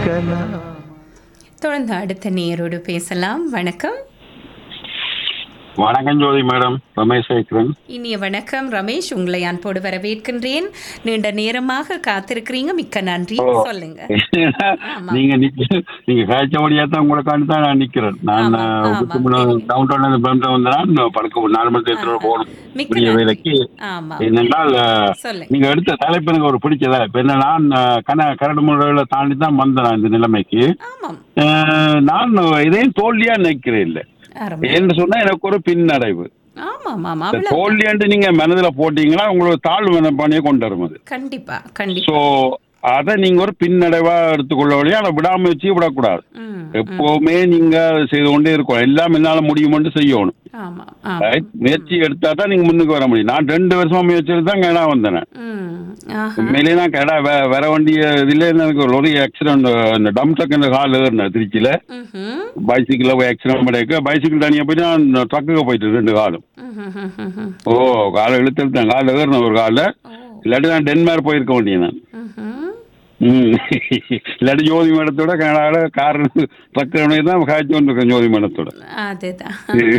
நிற்கலாம் தொடர்ந்து அடுத்த நேரோடு பேசலாம் வணக்கம் வணக்கம் ஜோதி மேடம் ரமேஷ் சேகரன் இனிய வணக்கம் ரமேஷ் உங்களை அன்போடு வரவேற்கின்றேன் நீண்ட நேரமாக காத்திருக்கிறீங்க மிக்க நன்றி சொல்லுங்க ஆமா. நீங்க நிக்க- நீங்க காய்ச்சபடியா தான் உங்களுக்காண்டி தான் நான் நிக்கிறேன் நான் ஆமா, ஆமா, தெரியும். டவுன் டவுன்ல இருந்து பெருந்த வந்தேன்னா படுக்க நாலு மணி தேர்தலோட போகணும் மிக்க புரிய நன்றி. வேலைக்கு ஆமா என்னென்றால் அஹ், சொல்லுங்க நீங்க எடுத்த தலைப்பு எனக்கு ஒரு பிடிச்ச தலைப்பு என்ன நான் அஹ், கன கரடு முறையில தாண்டி தான் வந்தேன் நான் இந்த நிலைமைக்கு ஆமாம் அஹ், நான் இதையும் தோல்வியா நினைக்கிறேன் இல்லை அருமை ஏன்னு சொன்னா எனக்கு ஒரு பின்னடைவு ஆமாம் ஆமா இந்த அவ்வளவு தோல்வின்ட்டு நீங்க மனதுல போட்டீங்கன்னா உங்களுக்கு தாழ்வு மனப்பானையே கொண்டு வரும் அது கண்டிப்பா கண்டிப்பா ஸோ அதை நீங்க ஒரு பின்னடைவா எடுத்துக்கொள்ள வழியா அதை விடாம வச்சு விடக்கூடாது ம் எப்பவுமே நீங்க அதை செய்து கொண்டே இருக்கணும் எல்லாம் என்னால முடியுமென்று செய்யணும் ஆமா ஆமா Right? முயற்சி எடுத்தா தான் நீங்க முன்னுக்கு வர முடியும் நான் ரெண்டு வருஷமா முயற்சி எடுத்து தான் கடா வந்தேன் ம் ஆஹா உண்மையிலேயே நான் கடா வே- வர வேண்டிய இதுல எனக்கு ஒரு லொரி ஆக்சிடென்ட் இந்த டம் ட்ரக் இந்த கால் ஏறினேன் திருச்சியில ம்ஹும். பைசிக்கிள் போய் ஆக்சிடென்ட் பண்ணிக்க பைசிக்கிள் தனியாக போய் நான் ட்ரக்குக்கு போயிட்டு ரெண்டு காலும் ம்ஹும்ஹும்ஹும். ஓ காலை இழுத்து இழுத்தேன் காலில் ஏறினேன் ஒரு காலில் ஓ இல்லாட்டி நான் டென்மார்க் போயிருக்க வேண்டியது நான் ம்ஹும். ம் இல்லாட்டி ஜோதி மேடத்தோட கனடாவில் கார் ட்ரக் தான் காய்ச்சி கொண்டிருக்கேன் ஜோதி மேடத்தோட அதுதான்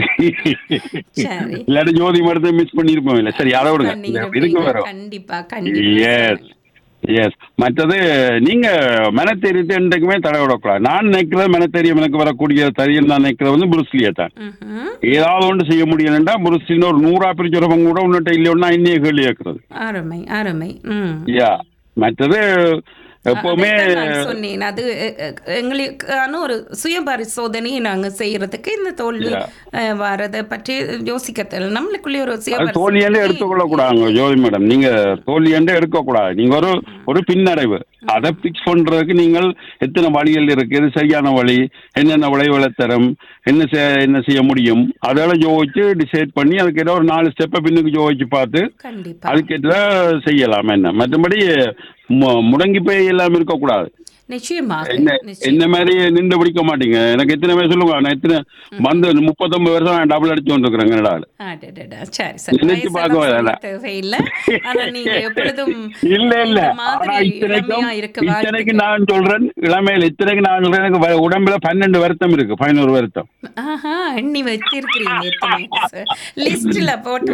சரி இல்லாட்டி ஜோதி மேடத்தை மிஸ் பண்ணியிருப்போம் இல்லை சரி அதை விடுங்க பண்ணிருப்பீங்க. இதுக்கு வரும் கண்டிப்பா கண்டிப்பா எஸ் எஸ் மற்றது நீங்க மனத்தெரியத்தை என்றைக்குமே தடை விடக்கூடாது நான் நினைக்கிறது மனத்தெரியம் எனக்கு வரக்கூடிய தரியம் நான் நினைக்கிறது வந்து புருஸ்லியை தான் ம்ஹும். ஏதாவது ஒன்று செய்ய முடியலன்னா புருஸ்லின்னு ஒரு நூறா பிரிச்சு ஒரு பங்கு கூட உன்னிட்ட இல்லையோன்னா இன்னைய கேள்வி கேட்கறது அருமை அருமை ம் யா மற்றது எப்பவுமே அதைத்தான் நான் சொன்னேன் அது எ- எ- எங்களுக்கான ஒரு சுய பரிசோதனையை நாங்க செய்யறதுக்கு இந்த தோல்வி Yeah. அஹ், வரதை பற்றி யோசிக்க தேவை நம்மளுக்குள்ளே ஒரு சுய அது தோல்வியாண்டே எடுத்துக்கொள்ள கூடாதுங்க ஜோதி மேடம் நீங்க தோல்வியாண்டே எடுக்கக்கூடாது நீங்க ஒரு ஒரு பின்னடைவு அதை பிக்ஸ் பண்றதுக்கு நீங்கள் எத்தனை வழிகள் இருக்கு எது சரியான வழி என்னென்ன விளைவுகளை தரும் என்ன செய்- என்ன செய்ய முடியும் அதெல்லாம் யோசிச்சு டிசைட் பண்ணி அதுக்கு ஏதோ ஒரு நாலு ஸ்டெப்பை பின்னுக்கு யோசிச்சு பார்த்து கண்டிப்பா அதுக்கேற்ற செய்யலாம் என்ன மற்றபடி மு- முடங்கி போய் எல்லாம் இருக்கக்கூடாது நிச்சயமாக என்ன நிச்சயம். என்ன மாதிரி நின்று பிடிக்க மாட்டீங்க எனக்கு எத்தனை வயசு சொல்லுங்க நான் எத்தனை வந்து முப்பத்தொன்பது வருஷம் நான் டபுள் அடிச்சு வந்துருக்கிறேன் கனடாவில் அடடடா, சரி சரி நினைச்சு வயசெல்லாம் பார்க்க சொல்ல வேணாம். தேவையில்லை ஆனா நீங்க எப்பொழுதும் இல்ல இல்ல இந்த மாதிரி ஆனா இத்தனைக்கும் இளமையா இருக்க இத்தனைக்கு வாழ்த்துக்கள். நான் சொல்றேன் இளமையில் இத்தனைக்கு நான் சொல்றேன் எனக்கு வ- உடம்புல பன்னெண்டு வருத்தம் இருக்கு பதினோரு வருத்தம் ஆஹா எண்ணி வச்சிருக்கிறீங்க எத்தனை லிஸ்ட்ல போட்டு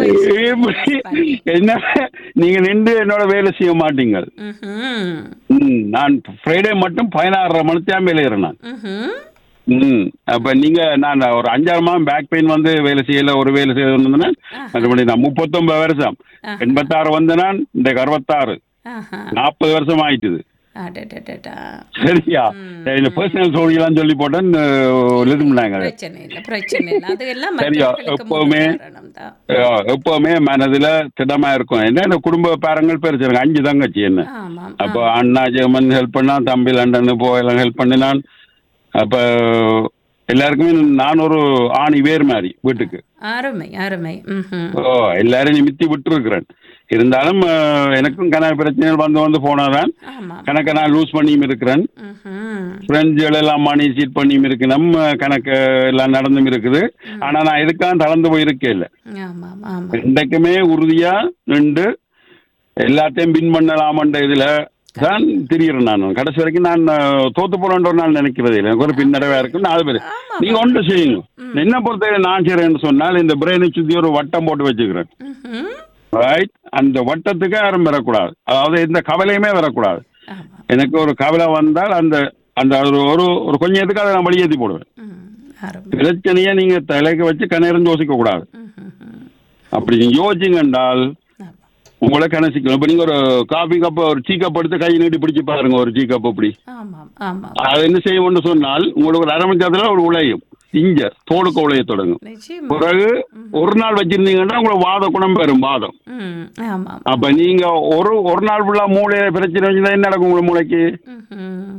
வச்சு என்ன நீங்க நின்று என்னோட வேலை செய்ய மாட்டீங்க ம்ஹும். ம், நான் ஃப்ரைடே மட்டும் பதினாறரை மணித்தான் வேலை ஏறினேன் ம்ஹும். ம் அப்ப நீங்க நான் ஒரு அஞ்சாறு மாதம் பேக் பெயின் வந்து வேலை செய்யல ஒரு வேலை செய்ய வந்தேன் மறுபடியும் நான் முப்பத்தொன்பது வருஷம் எண்பத்தாறு வந்த நான் இந்த அறுபத்தாறு ஆஹா. நாற்பது வருஷம் ஆயிட்டுது அடடடடா. சரியா இந்த பர்சனல் ஸ்டோரியெல்லாம் சொல்லி போட்டேன் எழுதுனாங்க பிரச்சனை இல்லை பிரச்சனை இல்லை அது எல்லாம் சரியா, மற்றவர்களுக்கு எப்பவுமே முன்னுதாரணம் தான் எப்பவுமே மனதுல திடமா இருக்கும் என்ன இந்த குடும்ப பேரங்கள் பெருசு எனக்கு அஞ்சு தங்கச்சி என்ன ஆமாம் அப்போ அண்ணா ஜெர்மன் ஹெல்ப் பண்ணா தம்பி லண்டன் போயெல்லாம் ஹெல்ப் பண்ணினான் அப்ப எல்லாருக்குமே நான் ஒரு ஆணி வேர் மாதிரி வீட்டுக்கு அருமை அருமை ம்ஹும். ஓ எல்லாரும் நிமித்தி விட்டுருக்கிறேன் இருந்தாலும் அஹ், எனக்கும் கன பிரச்சனைகள் வந்து வந்து போனாதான் ஆமாம் கணக்கை நான் லூஸ் பண்ணியும் இருக்கிறேன் ம்ஹும். ஃப்ரெண்ட்ஸ்கள் எல்லாம் மணி சீட் பண்ணியும் இருக்கணும் கணக்கு எல்லாம் நடந்தும் இருக்குது ஆனா நான் இதுக்காக தளர்ந்து போயிருக்கே இல்லை ஆமாம் ஆமாம் இன்றைக்குமே உறுதியா நின்று எல்லாத்தையும் பின் பண்ணலாமன்ற இதுல தான் திரியிறேன் நான் கடைசி வரைக்கும் நான் அஹ், தோத்து போறேன்ற ஒரு நாள் நினைக்கிறது இல்லை எனக்கு ஒரு பின்னடைவா இருக்கும் நாலு பேர் நீங்க ஒன்று செய்யுங்க என்ன பொறுத்தவரை நான் செய்றேன்னு சொன்னால் இந்த பிரெயினை சுத்தி ஒரு வட்டம் போட்டு வச்சுக்கிறேன் ம்ஹும். ரைட் அந்த வட்டத்துக்கு யாரும் வரக்கூடாது அதாவது எந்த கவலையுமே வரக்கூடாது ஆமாம் எனக்கு ஒரு கவலை வந்தால் அந்த அந்த ஒரு ஒரு ஒரு கொஞ்சம் எதுக்கு அதை நான் வெளியேற்றி போடுவேன் ம். அருமை பிரச்சனையை நீங்க தலைக்கு வச்சு கணேரம் யோசிக்க கூடாது ம்ஹும். அப்படி நீங்க யோசிச்சிங்க என்றால் ஆமாம் உங்களை கணசிக்கணும் இப்போ நீங்க ஒரு காஃபி கப் ஒரு டீ கப் எடுத்து கை நீட்டி பிடிச்சு பாருங்க ஒரு டீ கப் அப்படி ஆமாம் ஆமாம் அது என்ன செய்யும்னு சொன்னால் உங்களுக்கு ஒரு அரை மணி நேரத்துல ஒரு உழையும் இங்க தோலுக்கு உழைய தொடங்கும் நிச்சயமா பிறகு ஒரு நாள் வச்சிருந்தீங்கன்னா உங்களுக்கு வாத குணம் பெறும் வாதம் ம் ஆமாம் அப்ப நீங்க ஒரு ஒரு நாள் ஃபுல்லா மூளையில பிரச்சனை வச்சுருந்தா என்ன நடக்கும் உங்க மூளைக்கு ம்ஹும்.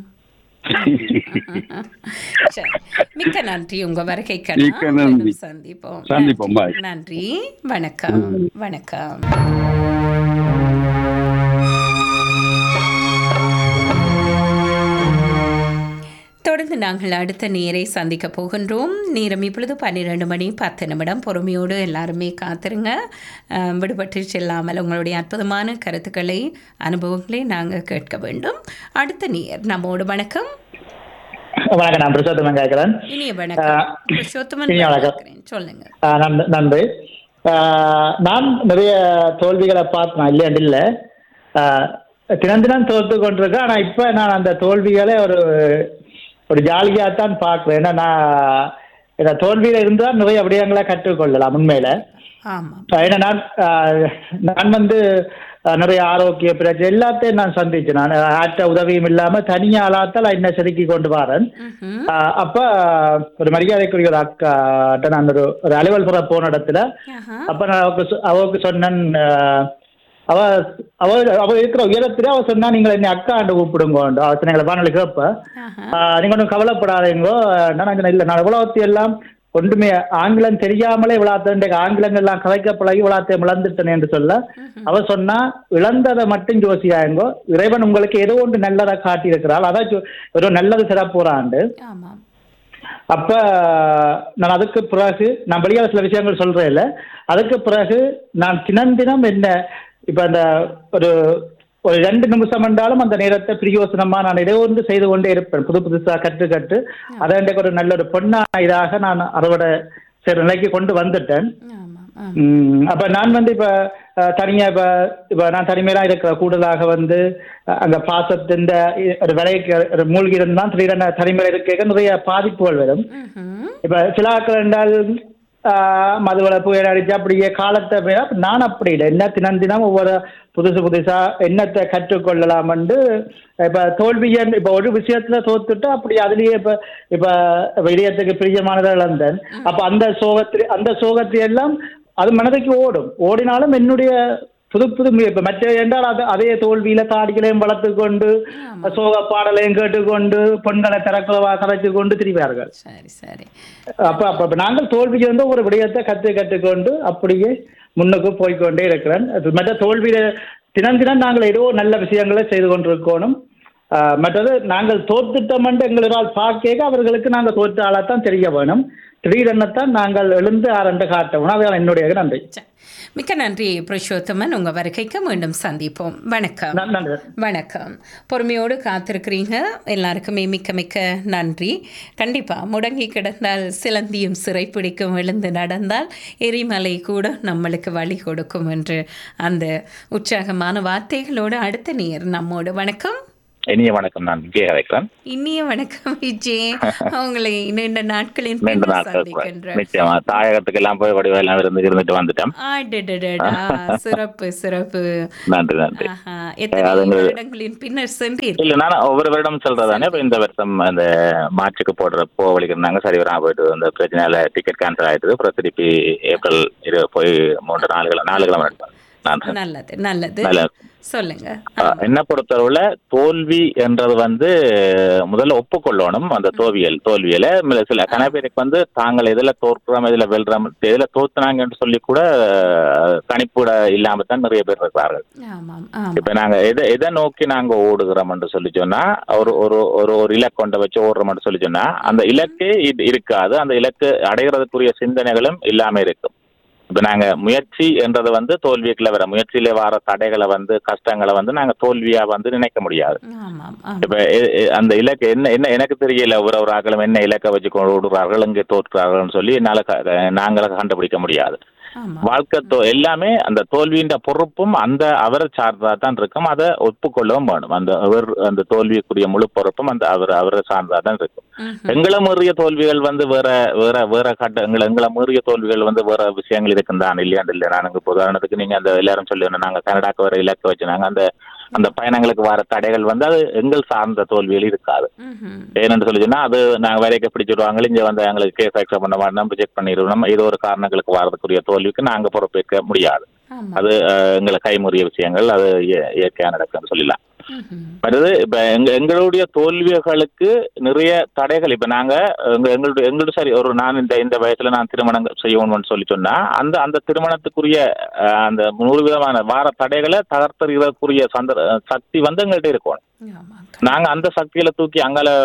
சரி. மிக்க நன்றி உங்க வருகை மிக்க நன்றி. சந்திப்போம் சந்திப்போம். நன்றி. Bye. நன்றி வணக்கம் வணக்கம் தொடர்ந்து நாங்கள் அடுத்த நேரை சந்திக்க போகின்றோம் நேரம் இப்பொழுது பன்னிரெண்டு மணி பத்து நிமிடம் பொறுமையோடு எல்லாருமே காத்திருங்க அஹ், விடுபட்டு செல்லாமல் உங்களுடைய அற்புதமான கருத்துக்களை அனுபவங்களை நாங்கள் கேட்க வேண்டும் அடுத்த நேர் நம்மோடு வணக்கம் வணக்கம் நான் பிரசாத்தமன் கேட்கிறேன் இனிய வணக்கம் புருஷோத்தமன் இனிய வணக்கம். கேட்கிறேன். சொல்லுங்க ஆ, நன்- நன்றி ஆ, நான் நிறைய தோல்விகளை பார்த்தேன் இல்லையாண்டு இல்லை ஆ, தினம் தினம் தோத்து கொண்டிருக்கேன் ஆனால் இப்போ நான் அந்த தோல்விகளை ஒரு ஒரு ஜாலியாக தான் பார்க்குறேன் ஏன்னா நான் இந்த தோல்வியில் இருந்தால் நிறைய விடயங்களை கற்றுக்கொள்ளலாம் உண்மையில் ஆமாம் ஏன்னா நான் ஆ, நான் வந்து ஆ, நிறைய ஆரோக்கிய பிரச்சனை எல்லாத்தையும் நான் சந்திச்சேன் நான் ஆற்ற உதவியும் இல்லாமல் தனியாக ஆளாத்தால் என்ன செதுக்கி கொண்டு வரேன் ம்ஹும். ஆஹ் அப்ப ஒரு மரியாதைக்குரிய ஒரு அக்காட்ட நான் ஒரு ஒரு அலுவல்புற போன இடத்துல ஆஹா. அப்ப நான் அவருக்கு சொ- அவருக்கு சொன்னேன் ஆஹ், அவ அவ அவ இருக்கிற உயரத்திலே அவ சொன்னா நீங்க என்னை அக்காண்டு கூப்பிடுங்க அவ சொன்னாங்களே வானொலி கேப்ப ஆஹா. ஆஹ், நீங்க ஒன்றும் கவலைப்படாதீங்கோ நான் சொன்னேன், இல்ல நான் இவ்வளோத்தி எல்லாம் ஒன்றுமே ஆங்கிலம் தெரியாமலே விழாத்தேன் ஆங்கிலங்கள் எல்லாம் கதைக்க பழகி விழாத்தை இழந்துட்டேன் என்று சொல்ல அவ சொன்னா இழந்ததை மட்டும் ஜோசியாயங்கோ இறைவன் உங்களுக்கு ஏதோ ஒன்று நல்லதை காட்டியிருக்கிறாள் அதான் ஜோ- ஒரு நல்லது சிறப்புறாண்டு ஆமாம் அப்ப நான் அதுக்கு பிறகு நான் வெளியால சில விஷயங்கள் சொல்றேன் இல்ல அதுக்கு பிறகு நான் தினம் தினம் என்ன இப்ப அந்த ஒரு ஒரு ரெண்டு நிமிஷம் என்றாலும் அந்த நேரத்தை பிரியோசனமா நான் ஏதோ ஒன்று செய்து கொண்டே இருப்பேன் புது புதுசா கற்று கற்று அதை எனக்கு ஒரு நல்ல ஒரு பொண்ணா இதாக நான் அறுவடை செய்கிற நிலைக்கு கொண்டு வந்துட்டேன் ஆமாம் ஆமாம் ம், அப்ப நான் வந்து இப்ப அஹ், தனியா இப்ப இப்ப நான் தனிமையில இருக்கிற கூடுதலாக வந்து அஹ், அங்க பாசத்தின் ஒரு விலைக்கு ஒரு மூழ்கி இருந்தால் திடீரென தனிமையில இருக்க நிறைய பாதிப்புகள் வரும் ம்ஹும். இப்ப சில ஆட்கள் என்றால் ஆஹ், மதுவில புயல் அடிச்சு அப்படியே காலத்தை போய் அப்ப நான் அப்படி இல்லை என்ன தினம் தினம் ஒவ்வொரு புதுசு புதுசா என்னத்தை கற்றுக்கொள்ளலாம் என்று இப்ப தோல்வியை இப்ப ஒரு விஷயத்துல தோத்துட்டு அப்படி அதுலயே இப்ப இப்ப இப்ப இதயத்துக்கு பிரியமானதை இழந்தேன் அப்ப அந்த சோகத்தில் அந்த சோகத்தை எல்லாம் அது மனதுக்கு ஓடும் ஓடினாலும் என்னுடைய புது புது மு- இப்ப மற்ற என்றால் அது அதே தோல்வியில தாடிகளையும் வளர்த்து கொண்டு சோக பாடலையும் கேட்டுக்கொண்டு பெண்களை திறக்கிறவா கதைச்சு கொண்டு திரிவார்கள் சரி சரி அப்ப அப்ப அப்ப நாங்கள் தோல்விக்கு வந்து ஒரு விடயத்தை கற்று கற்றுக்கொண்டு அப்படியே முன்னுக்கு போய்க்கொண்டே இருக்கிறேன் அது மற்ற தோல்வியில தினம் தினம் நாங்கள் ஏதோ நல்ல விஷயங்களை செய்து கொண்டிருக்கணும் ஆஹ் மற்றது நாங்கள் தோத்துட்டோம் என்று எங்களால் பார்க்க அவர்களுக்கு நாங்கள் தோற்ற ஆளாத்தான் தெரிய வேணும் திடீரெனத்தான் நாங்கள் எழுந்து ஆரண்டு காட்டணும் அதான் என்னுடைய நன்றி சரி. மிக்க நன்றி புருஷோத்தமன் உங்க வருகைக்கு மீண்டும் சந்திப்போம் வணக்கம் ந- நன்றி வணக்கம் பொறுமையோடு காத்திருக்கிறீங்க எல்லாருக்குமே மிக்க மிக்க நன்றி கண்டிப்பாக முடங்கி கிடந்தால் சிலந்தியும் சிறைப்பிடிக்கும் எழுந்து நடந்தால் எரிமலை கூட நம்மளுக்கு வழி கொடுக்கும் என்று அந்த உற்சாகமான வார்த்தைகளோடு அடுத்த நேர் நம்மோடு வணக்கம் இனிய வணக்கம் நான் விஜய் அழைக்கிறேன் இனிய வணக்கம் விஜய் உங்களை நீண்ட நாட்களின் நீண்ட பின்னர் நாட்கள் சந்திக்கின்றேன் நிச்சயமா தாயகத்துக்கு எல்லாம் போய் வடிவெல்லாம் இருந்து இருந்துட்டு வந்துட்டோம் ஆடடடடா, சிறப்பு சிறப்பு நன்றி நன்றி ஆஹா, எத்தனை அது எங்க- வருடங்களின் பின்னர் சென்றீர்கள் இல்ல நான் ஒவ்வொரு வருடம் சொல்றதானே இப்ப இந்த வருஷம் அந்த மார்ச்சுக்கு போடுற போ வலிக்கிறாங்க சரி வராம போயிட்டு அந்த பிரச்சனையால டிக்கெட் கேன்சல் ஆயிடுது அப்புறம் திருப்பி ஏப்ரல் இரு போய் மூன்று நாலு கிழமை நாலு கிழமை எடுப்பேன் நான் நல்லது நல்லது நல்ல சொல்லுங்க அஹ், என்ன பொறுத்தளவுல தோல்வி என்றது வந்து முதல்ல ஒப்புக்கொள்ளணும் அந்த தோல்வியல் தோல்வியில மில- சில கன பேருக்கு வந்து தாங்கள் எதுல தோற்கிறோம் எதுல வெல்றோம் எதுல தோத்துனாங்கன்னு சொல்லி கூட அஹ், கணிப்புட இல்லாம தான் நிறைய பேர் இருக்கிறார்கள் ஆமாம் ஆமாம் இப்ப நாங்க எதை எதை நோக்கி நாங்க ஓடுகிறோம் என்று சொல்லி சொன்னா ஒரு ஒரு ஒரு ஒரு இலக்கு கொண்ட வச்சு ஓடுறோம் சொல்லி சொன்னா அந்த இலக்கு இது இருக்காது அந்த இலக்கு அடைகிறதுக்குரிய சிந்தனைகளும் இல்லாம இருக்கும் இப்ப நாங்க முயற்சி என்றது வந்து தோல்விக்குள்ள வர முயற்சியில வர தடைகளை வந்து கஷ்டங்களை வந்து நாங்க தோல்வியா வந்து நினைக்க முடியாது ஆமாம் ஆமாம் இப்ப எ- எ- அந்த இலக்கு என்ன என்ன எனக்கு தெரியல ஒரு ஒரு ஆக்களும் என்ன இலக்கை வச்சு கொண்டு ஓடுறார்கள் இங்கே தோற்றார்கள்னு சொல்லி என்னால க- நாங்கள கண்டுபிடிக்க முடியாது ஆமாம் வாழ்க்கை தோ எல்லாமே அந்த தோல்வியின் பொறுப்பும் அந்த அவரை சார்ந்தா தான் இருக்கும் அதை ஒப்புக்கொள்ளவும் வேணும் அந்த அவர் அந்த தோல்விக்குரிய முழு பொறுப்பும் அந்த அவர் அவரை சார்ந்தா தான் இருக்கும் ம்ஹும். எங்களை மீறிய தோல்விகள் வந்து வேற வேற வேற கட்ட எங்களை எங்களை மீறிய தோல்விகள் வந்து வேற விஷயங்கள் இருக்கும் தான் இல்லையாண்டு இல்லை நான் இப்போ உதாரணத்துக்கு நீங்க அந்த எல்லாரும் சொல்லி நாங்க கனடாக்கு வர இலக்கு வச்சு நாங்க அந்த அந்த பயணங்களுக்கு வர தடைகள் வந்து அது எங்கள் சார்ந்த தோல்விகள் இருக்காது ம்ஹும். ஏன்னு சொல்லி சொன்னா அது நாங்க வேலைக்கு பிடிச்சிடுவாங்க இங்க வந்து எங்களுக்கு கேஸ் அக்செப்ட் பண்ண மாட்டோம் ரிஜெக்ட் பண்ணிடுவோம் ஏதோ ஒரு காரணங்களுக்கு வரதுக்குரிய தோல்விக்கு நாங்க பொறுப்பேற்க முடியாது ஆமாம் அது அஹ், எங்களை கைமுறிய விஷயங்கள் அது இய- இயற்கையா நடக்கும்னு சொல்லலாம் ம்ஹும். அடுத்தது இப்ப எங்க எங்களுடைய தோல்விகளுக்கு நிறைய தடைகள் இப்ப நாங்க எங்க எங்களுடைய எங்களுடைய சரி ஒரு நான் இந்த இந்த வயசுல நான் திருமணம் செய்யணும்னு சொல்லி சொன்னா அந்த அந்த திருமணத்துக்குரிய அஹ், அந்த நூறு விதமான வார தடைகளை தகர்த்தறிகிறதுக்குரிய சந்த சக்தி வந்து எங்கள்கிட்ட இருக்கும் ஆமாம் நாங்க அந்த சக்தியில தூக்கி அங்கால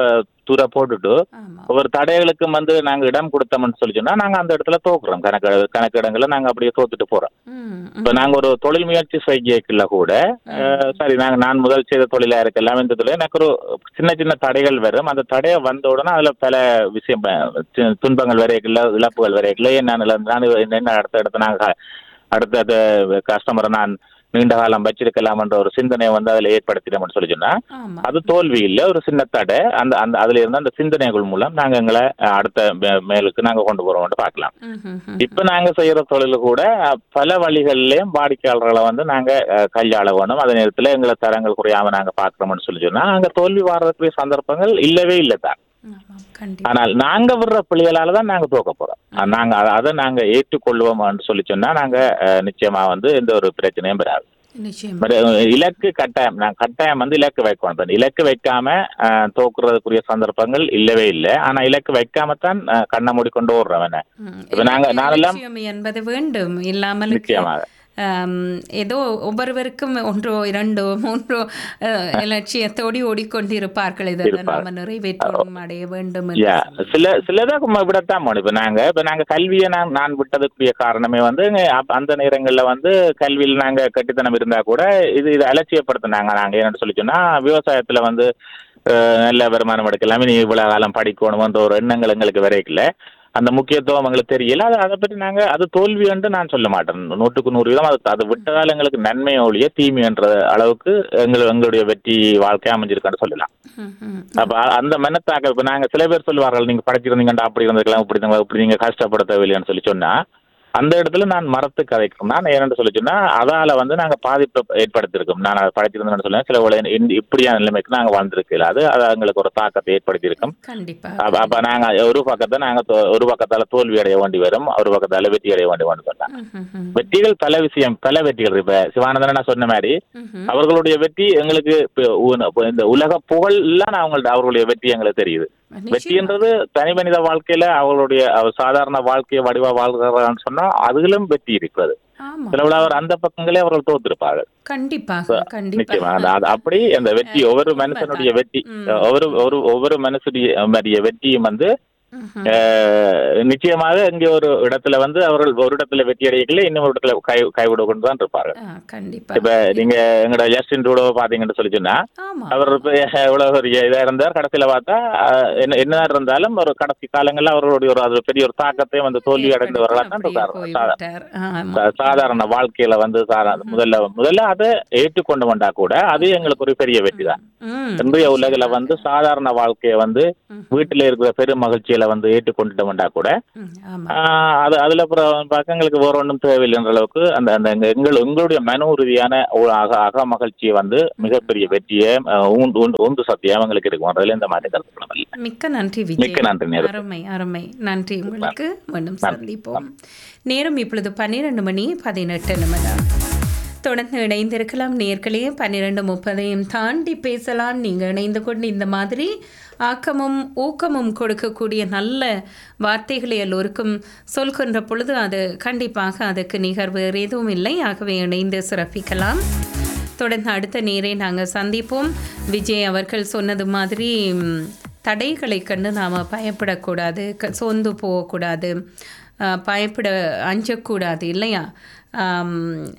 தூர போட்டுட்டு ஆமா ஒவ்வொரு தடைகளுக்கும் வந்து நாங்க இடம் கொடுத்தோம்னு சொல்லி சொன்னா நாங்க அந்த இடத்துல தோக்குறோம் கணக்கு கணக்கு இடங்களை நாங்க அப்படியே தோத்துட்டு போறோம் ம், இப்ப நாங்க ஒரு தொழில் முயற்சி செய்யக்குள்ள கூட அஹ், சரி நாங்க நான் முதல் செய்த தொழிலா இருக்கலாம் இந்த தொழில் எனக்கு ஒரு சின்ன சின்ன தடைகள் வரும் அந்த தடையை வந்த உடனே அதுல பல விஷயம் அஹ், து- துன்பங்கள் வரையக்குள்ள இழப்புகள் வரையக்குள்ள நான் நான் என்ன அடுத்த இடத்த நாங்க அடுத்த அந்த கஸ்டமரை நான் நீண்ட காலம் வச்சிருக்கலாம் என்ற ஒரு சிந்தனையை வந்து அதுல ஏற்படுத்தினோம்னு சொல்லி சொன்னா ஆமா அது தோல்வி இல்ல ஒரு சின்ன தடை அந்த அந்த அதுல இருந்து அந்த சிந்தனைகள் மூலம் நாங்க எங்களை அஹ், அடுத்த மே- மேலுக்கு நாங்க கொண்டு போறோம்னு பார்க்கலாம் ம், ம், ம். இப்ப நாங்க செய்யற தொழில் கூட அஹ், பல வழிகள்லயும் வாடிக்கையாளர்களை வந்து நாங்க அஹ், கையாள வேணும் அதே நேரத்துல எங்களை தரங்கள் குறையாம நாங்க பாக்குறோம்னு சொல்லி சொன்னா அங்க தோல்வி வர்றதுக்குரிய சந்தர்ப்பங்கள் இல்லவே இல்லை தான் ஆமா, கண்டிப்பா ஆனால் நாங்க விடுற பிள்ளைகளால தான் நாங்க தோக்க போறோம் அஹ், நாங்க அத- அதை நாங்க ஏற்றுக்கொள்வோம்னு சொல்லி சொன்னா நாங்க அஹ், நிச்சயமா வந்து எந்த ஒரு பிரச்சனையும் பெறாது நிச்சயம் பட் இலக்கு கட்டாயம் நான் கட்டாயம் வந்து இலக்கு வைக்கணும் இப்ப இலக்கு வைக்காம அஹ், தோக்குறதுக்குரிய சந்தர்ப்பங்கள் இல்லவே இல்லை ஆனா இலக்கு வைக்காம தான் அஹ், கண்ணை மூடிக்கொண்டு ஓடுறவன் ம். இப்ப நாங்க- நானெல்லாம் லட்சியம் என்பது வேண்டும் இல்லாமல் நிச்சயமாக ஆம், ஏதோ ஒவ்வொருவருக்கும் ஒன்றோ இரண்டோ மூன்றோ அஹ், லட்சியத்தோடி ஓடிக்கொண்டிருப்பார்கள் இதை இருப்பார். நாம நிறைவேற்றணும் அடைய வேண்டும் என்று யா சொல்லி. சில சிலதான் நம்ம விடத்தான் போகணும் இப்ப நாங்க இப்ப நாங்க கல்வியை நான் நான் விட்டதுக்குரிய காரணமே வந்து அப்ப அந்த நேரங்கள்ல வந்து கல்வியில் நாங்க கட்டித்தனம் இருந்தா கூட இது இது அலட்சியப்படுத்தினாங்க நாங்க என்னன்னு சொல்லி சொன்னா விவசாயத்துல வந்து அஹ், நல்ல வருமானம் எடுக்கலாம் நீ இவ்வளவு காலம் படிக்கணும்ன்ற ஒரு எண்ணங்கள் எங்களுக்கு வரைக்கல அந்த முக்கியத்துவம் எங்களுக்கு தெரியல அது அதை பற்றி நாங்க அது தோல்வி என்று நான் சொல்ல மாட்டேன் நூற்றுக்கு நூறு வீதம் அது அது விட்டதால் எங்களுக்கு நன்மை ஒழிய தீமை என்ற அளவுக்கு எங்கள் எங்களுடைய வெற்றி வாழ்க்கை அமைஞ்சிருக்கான்னு சொல்லலாம் ம், ம். அப்ப அந்த மனத்தாக்க இப்ப நாங்க சில பேர் சொல்லுவார்கள் நீங்க படிச்சிருந்தீங்கடா அப்படி இருந்திருக்கலாம் இப்படி இருந்தீங்க இப்படி நீங்க கஷ்டப்பட தேவையில்லைன்னு சொல்லி சொன்னா அந்த இடத்துல நான் மரத்து கதைக்கும் நான் ஏன்னு சொல்லி சொன்னா அதால வந்து நாங்க பாதிப்பை ஏற்படுத்தியிருக்கோம் நான் அதை படிச்சிருந்தேன்னு சொல்லுவேன் சில வேளை இந்த- இப்படியான நிலைமைக்கு நாங்க வாழ்ந்திருக்கல அது அது எங்களுக்கு ஒரு தாக்கத்தை ஏற்படுத்தியிருக்கும் கண்டிப்பா அப்ப அப்ப நாங்க ஒரு பக்கத்தை நாங்க தோ- ஒரு பக்கத்தால தோல்வி அடைய வேண்டி வரும் ஒரு பக்கத்தால வெற்றி அடைய வேண்டி வந்து வந்தாங்க ம், ம், ம். வெற்றிகள் பல விஷயம் பல வெற்றிகள் இப்ப சிவானந்தன் நான் சொன்ன மாதிரி ம், ம். அவர்களுடைய வெற்றி எங்களுக்கு இப்ப உ- இப்ப இந்த உலக புகழ் எல்லாம் அவங்கள்ட்ட அவர்களுடைய வெற்றி எங்களுக்கு தெரியுது நிச்சயமா. வெற்றின்றது தனி மனித வாழ்க்கையில அவங்களுடைய அவர் சாதாரண வாழ்க்கையை வடிவா வாழ்கிறான்னு சொன்னா அதிலும் வெற்றி இருக்கிறது ஆமா சில விட அவர் அந்த பக்கங்களே அவர்கள் தோத்திருப்பார்கள் கண்டிப்பாக நிச்சயமா அந்த கண்டிப்பாக அது அப்படி அந்த வெற்றி ஒவ்வொரு மனுஷனுடைய வெற்றி ம். ஒவ்வொரு ஒரு ஒவ்வொரு மனுஷனுடைய மரிய வெற்றியும் வந்து ம், ம். அஹ், நிச்சயமாக இங்கே ஒரு இடத்துல வந்து அவர்கள் ஒரு இடத்துல வெற்றி அடையல இன்னொரு இடத்துல கை கைவிட கொண்டு தான் இருப்பார்கள் ஆ, கண்டிப்பா இப்ப நீங்க எங்களோட ஜஸ்டின் ரூடோ பாத்தீங்கன்னு சொல்லி சொன்னா ஆமா அவர் இப்ப எவ்வளவு பெரிய இதா இருந்தார் கடைசியில பார்த்தா அஹ், என்ன என்னதான் இருந்தாலும் ஒரு கடைசி காலங்கள்ல அவர்களுடைய ஒரு அது பெரிய ஒரு தாக்கத்தை வந்து தோல்வி அடைந்தவர்களாக தான் அப்படியே இருக்காரு சா- போய்விட்டார். ஆமா. சா- சாதாரண வாழ்க்கையில வந்து சாரா- முதல்ல முதல்ல அதை ஏற்றுக்கொண்டு வந்தா கூட அது எங்களுக்கு ஒரு பெரிய வெற்றி தான் ம். இன்றைய உலகில வந்து சாதாரண வாழ்க்கையை வந்து ம். வீட்டுல இருக்கிற பெரும் மகிழ்ச்சியில வந்து ஏற்றுக்கொண்டுட்டு வந்தா கூட ம், ஆமா ஆஹ், அது அதுல அப்புறம் பார்க்க எங்களுக்கு வேற ஒன்றும் தேவையில்லைன்ற அளவுக்கு அந்த அந்த எங்க- எங்கள் எங்களுடைய மன உறுதியான ஒரு அக அக மகிழ்ச்சியை வந்து மிகப்பெரிய வெற்றியை ஆஹ், ஊந்து ஊந்து- ஊந்து சத்தியம் எங்களுக்கு இருக்கும் அதுல இந்த மாதிரி கருத்துக்களும் இல்லை மிக்க நன்றி விஜய் மிக்க நன்றி, நேரம். அருமை அருமை நன்றி உங்களுக்கு மீண்டும் சந்திப்போம் நேரம் இப்பொழுது பன்னிரண்டு மணி பதினெட்டு நிமிடம் தொடர்ந்து இணைந்திருக்கலாம் நேர்களே பன்னிரெண்டு முப்பதையும் தாண்டி பேசலாம் நீங்கள் இணைந்து கொண்டு இந்த மாதிரி ஆக்கமும் ஊக்கமும் கொடுக்கக்கூடிய நல்ல வார்த்தைகளை எல்லோருக்கும் சொல்கின்ற பொழுது அது கண்டிப்பாக அதுக்கு நிகர் வேறு எதுவும் இல்லை ஆகவே இணைந்து சிறப்பிக்கலாம் தொடர்ந்து அடுத்த நேரை நாங்கள் சந்திப்போம் விஜய் அவர்கள் சொன்னது மாதிரி ம், தடைகளை கண்டு நாம் பயப்படக்கூடாது க சோர்ந்து போகக்கூடாது ஆ, பயப்பட அஞ்சக்கூடாது இல்லையா ஆம்,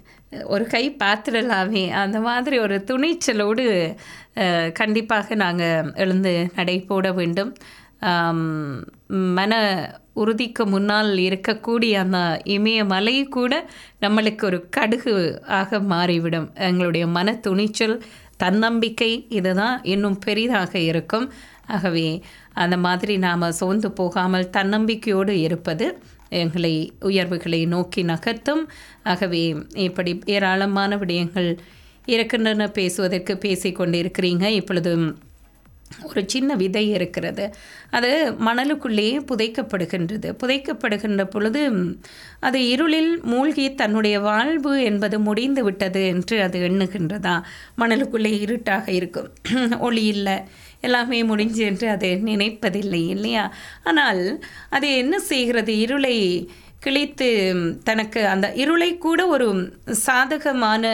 ஒரு கை பாத்திரலாமே அந்த மாதிரி ஒரு துணிச்சலோடு ஆ, கண்டிப்பாக நாங்கள் எழுந்து நடை போட வேண்டும் ஆம், மன உறுதிக்கு முன்னால் இருக்கக்கூடிய அந்த இமயமலை கூட நம்மளுக்கு ஒரு கடுகு ஆக மாறிவிடும் எங்களுடைய மன துணிச்சல் தன்னம்பிக்கை இதுதான் இன்னும் பெரிதாக இருக்கும் ஆகவே அந்த மாதிரி நாம் சோர்ந்து போகாமல் தன்னம்பிக்கையோடு இருப்பது எங்களை உயர்வுகளை நோக்கி நகர்த்தும் ஆகவே இப்படி ஏராளமான விடயங்கள் இருக்கின்றன பேசுவதற்கு பேசிக்கொண்டிருக்கிறீங்க இப்பொழுது ஒரு சின்ன விதை இருக்கிறது அது மணலுக்குள்ளேயே புதைக்கப்படுகின்றது புதைக்கப்படுகின்ற பொழுது அது இருளில் மூழ்கி தன்னுடைய வாழ்வு என்பது முடிந்து விட்டது என்று அது எண்ணுகின்றதா மணலுக்குள்ளே இருட்டாக இருக்கும் ஒளி இல்லை எல்லாமே முடிஞ்சு என்று அது நினைப்பதில்லை இல்லையா ஆனால் அது என்ன செய்கிறது இருளை கிழித்து தனக்கு அந்த இருளை கூட ஒரு சாதகமான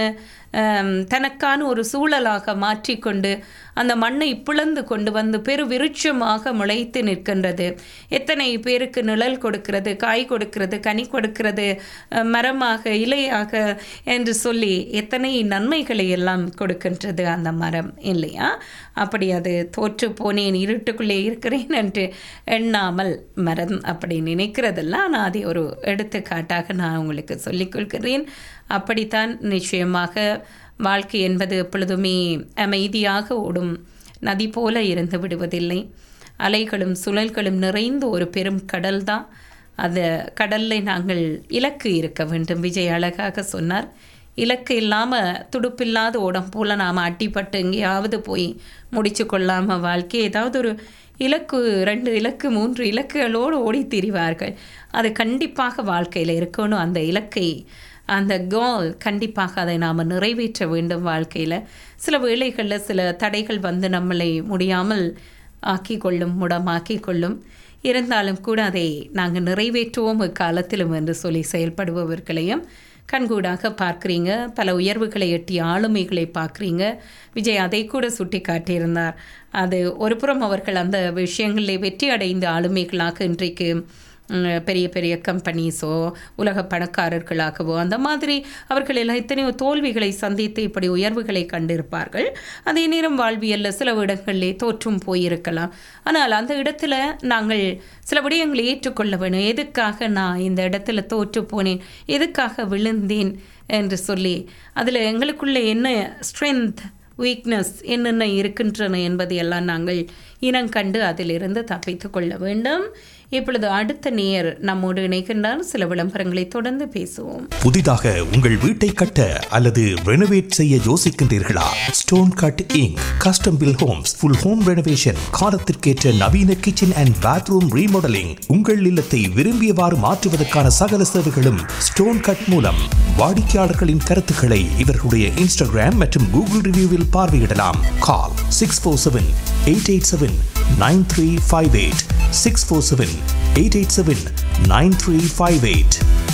ஆம், தனக்கான ஒரு சூழலாக மாற்றிக்கொண்டு அந்த மண்ணை பிளந்து கொண்டு வந்து பெரு விருட்சமாக முளைத்து நிற்கின்றது எத்தனை பேருக்கு நிழல் கொடுக்கிறது காய் கொடுக்கிறது கனி கொடுக்கிறது அஹ், மரமாக இலையாக என்று சொல்லி எத்தனை நன்மைகளை எல்லாம் கொடுக்கின்றது அந்த மரம் இல்லையா அப்படி அது தோற்று போனேன் இருட்டுக்குள்ளே இருக்கிறேன் என்று எண்ணாமல் மரம் அப்படி நினைக்கிறதில்ல ஆனால் அதை ஒரு எடுத்துக்காட்டாக நான் உங்களுக்கு சொல்லிக் கொள்கிறேன் அப்படித்தான் நிச்சயமாக வாழ்க்கை என்பது எப்பொழுதுமே அமைதியாக ஓடும் நதி போல இருந்து விடுவதில்லை அலைகளும் சுழல்களும் நிறைந்த ஒரு பெரும் கடல் தான் அந்த கடலில் நாங்கள் இலக்கு இருக்க வேண்டும் விஜய் அழகாக சொன்னார் இலக்கு இல்லாமல் துடுப்பில்லாத ஓடம் போல் நாம் அட்டிப்பட்டு எங்கேயாவது போய் முடிச்சு கொள்ளாமல் வாழ்க்கை ஏதாவது ஒரு இலக்கு ரெண்டு இலக்கு மூன்று இலக்குகளோடு ஓடி திரிவார்கள் அது கண்டிப்பாக வாழ்க்கையில் இருக்கணும் அந்த இலக்கை அந்த கோல் கண்டிப்பாக அதை நாம் நிறைவேற்ற வேண்டும் வாழ்க்கையில் சில வேளைகளில் சில தடைகள் வந்து நம்மளை முடியாமல் ஆக்கி கொள்ளும் முடமாக்கி கொள்ளும் இருந்தாலும் கூட அதை நாங்கள் நிறைவேற்றுவோம் இக்காலத்திலும் என்று சொல்லி செயல்படுபவர்களையும் கண்கூடாக பார்க்குறீங்க பல உயர்வுகளை எட்டிய ஆளுமைகளை பார்க்குறீங்க விஜய் அதை கூட சுட்டி காட்டியிருந்தார் அது ஒரு புறம் அவர்கள் அந்த விஷயங்களில் வெற்றி அடைந்த ஆளுமைகளாக இன்றைக்கு ம், பெரிய பெரிய கம்பெனிஸோ உலக பணக்காரர்களாகவோ அந்த மாதிரி அவர்கள் எல்லாம் எத்தனையோ தோல்விகளை சந்தித்து இப்படி உயர்வுகளை கண்டிருப்பார்கள் அதே நேரம் வாழ்வியல்ல சில இடங்களிலே தோற்றும் போயிருக்கலாம் ஆனால் அந்த இடத்துல நாங்கள் சில விடயங்களை ஏற்றுக்கொள்ள வேணும் எதுக்காக நான் இந்த இடத்துல தோற்று போனேன் எதுக்காக விழுந்தேன் என்று சொல்லி அதில் எங்களுக்குள்ள என்ன ஸ்ட்ரென்த் வீக்னஸ் என்னென்ன இருக்கின்றன என்பதையெல்லாம் நாங்கள் இனங்கண்டு அதிலிருந்து தப்பித்து கொள்ள வேண்டும் இப்பொழுது அடுத்த நேர் நம்மோடு இணைக்கின்றார் சில விளம்பரங்களை தொடர்ந்து பேசுவோம் புதிதாக உங்கள் வீட்டை கட்ட அல்லது ரெனோவேட் செய்ய யோசிக்கின்றீர்களா stone cutting custom build homes full home renovation காலத்திற்கேற்ற நவீன கிச்சன் அண்ட் பாத்ரூம் ரீமாடலிங் உங்கள் இல்லத்தை விரும்பியவாறு மாற்றுவதற்கான சகல சேவைகளும் ஸ்டோன் கட் மூலம் வாடிக்கையாளர்களின் கருத்துக்களை இவர்களுடைய இன்ஸ்டாகிராம் மற்றும் கூகுள் ரிவ்யூவில் பார்வையிடலாம் call six four seven eight eight seven nine three five eight six four seven eight eight seven nine three five eight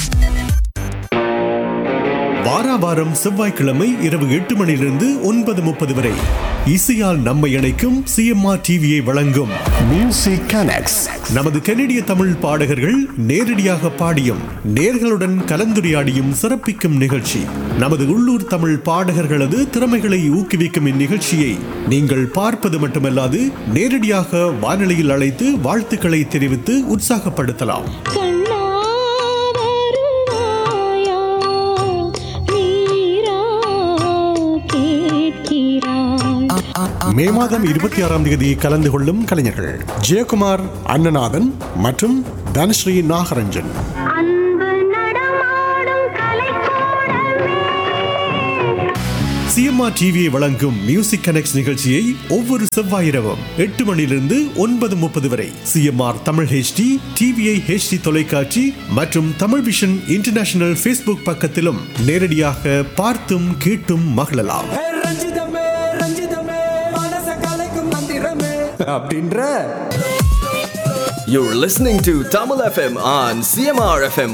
வாராவாரம் செவ்வாய்க்கிழமை இரவு எட்டு மணியிலிருந்து ஒன்பது முப்பது வரை இசையால் நம்மை இணைக்கும் சிஎம்ஆர் டிவியை வழங்கும் மியூசிக் கனெக்ட்ஸ் நமது கனடிய தமிழ் பாடகர்கள் நேரடியாக பாடியும் நேர்களுடன் கலந்துரையாடியும் சிறப்பிக்கும் நிகழ்ச்சி நமது உள்ளூர் தமிழ் பாடகர்களது திறமைகளை ஊக்குவிக்கும் இந்நிகழ்ச்சியை நீங்கள் பார்ப்பது மட்டுமல்லாது நேரடியாக வானொலியில் அழைத்து வாழ்த்துக்களை தெரிவித்து உற்சாகப்படுத்தலாம் கண்ணா வருவாயா நீரா கேட்கிறாய் மே மாதம் இருபத்தி ஆறாம் தேதி கலந்து கொள்ளும் கலைஞர்கள் ஜெயக்குமார் அண்ணநாதன் மற்றும் தனஸ்ரீ நாகரஞ்சன் அன்பு நடமாடும் கலைக்கூடமே சிஎம்ஆர் டிவியை வழங்கும் மியூசிக் கனெக்ட் நிகழ்ச்சியை ஒவ்வொரு செவ்வாய் இரவும் எட்டு மணியிலிருந்து ஒன்பது முப்பது வரை CMR Tamil HD TVI HD தொலைக்காட்சி மற்றும் தமிழ் விஷன் இன்டர்நேஷனல் ஃபேஸ்புக் பக்கத்திலும் நேரடியாக பார்த்தும் கேட்டும் மகிழலாம் ஹே ரஞ்சிதமே ரஞ்சிதமே மனச கலைக்கும் மந்திரமே அப்படின்ற You're listening to Tamil FM on CMR FM